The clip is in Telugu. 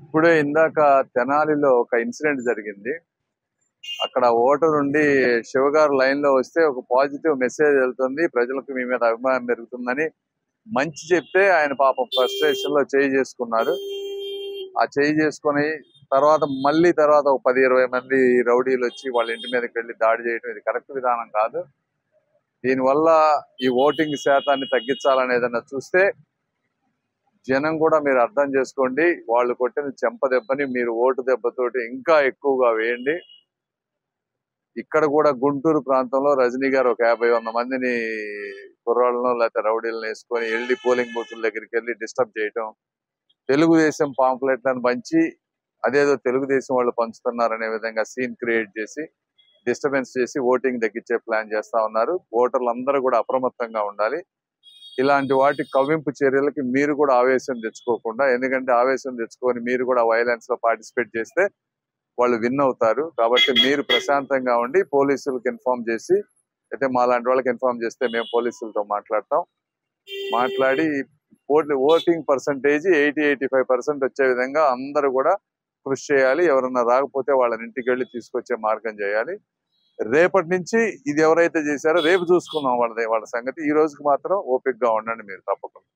ఇప్పుడే ఇందాక తెనాలిలో ఒక ఇన్సిడెంట్ జరిగింది అక్కడ ఓటర్ ఉండి శివగారు లైన్ లో వస్తే ఒక పాజిటివ్ మెసేజ్ వెళ్తుంది ప్రజలకు మీ మీద అభిమానం పెరుగుతుందని మంచి చెప్తే ఆయన పాపం ఫ్రస్ట్రేషన్ లో చేయి చేసుకున్నారు ఆ చేయి చేసుకొని తర్వాత మళ్ళీ తర్వాత ఒక పది ఇరవై మంది రౌడీలు వచ్చి వాళ్ళ ఇంటి మీదకి వెళ్ళి దాడి చేయడం ఇది కరెక్ట్ విధానం కాదు దీనివల్ల ఈ ఓటింగ్ శాతాన్ని తగ్గించాలని ఏదైనా చూస్తే జనం కూడా మీరు అర్థం చేసుకోండి వాళ్ళు కొట్టిన చెంప దెబ్బని మీరు ఓటు దెబ్బతోటి ఇంకా ఎక్కువగా వేయండి ఇక్కడ కూడా గుంటూరు ప్రాంతంలో రజనీ గారు ఒక యాభై వంద మందిని కుర్రాళ్ళను లేకపోతే రౌడీలను వేసుకొని వెళ్ళి పోలింగ్ బూతుల దగ్గరికి వెళ్ళి డిస్టర్బ్ చేయటం తెలుగుదేశం పాంప్లెట్లను పంచి అదేదో తెలుగుదేశం వాళ్ళు పంచుతున్నారనే విధంగా సీన్ క్రియేట్ చేసి డిస్టర్బెన్స్ చేసి ఓటింగ్ తగ్గించే ప్లాన్ చేస్తా ఉన్నారు ఓటర్లు అందరూ కూడా అప్రమత్తంగా ఉండాలి ఇలాంటి వాటి కవ్వింపు చర్యలకి మీరు కూడా ఆవేశం తెచ్చుకోకుండా ఎందుకంటే ఆవేశం తెచ్చుకొని మీరు కూడా వైలెన్స్ లో పార్టిసిపేట్ చేస్తే వాళ్ళు విన్ అవుతారు కాబట్టి మీరు ప్రశాంతంగా ఉండి పోలీసులకు ఇన్ఫార్మ్ చేసి అయితే మా లాంటి వాళ్ళకి ఇన్ఫార్మ్ చేస్తే మేము పోలీసులతో మాట్లాడతాం మాట్లాడి voting percentage eighty eighty five percent వచ్చే విధంగా అందరూ కూడా కృషి చేయాలి ఎవరన్నా రాకపోతే వాళ్ళని ఇంటికి వెళ్ళి తీసుకొచ్చే మార్గం చేయాలి రేపటి నుంచి ఇది ఎవరైతే చేశారో రేపు చూసుకుందాం వాళ్ళది వాళ్ళ సంగతి ఈ రోజుకి మాత్రం ఓపిక్ గా ఉండండి మీరు తప్పకుండా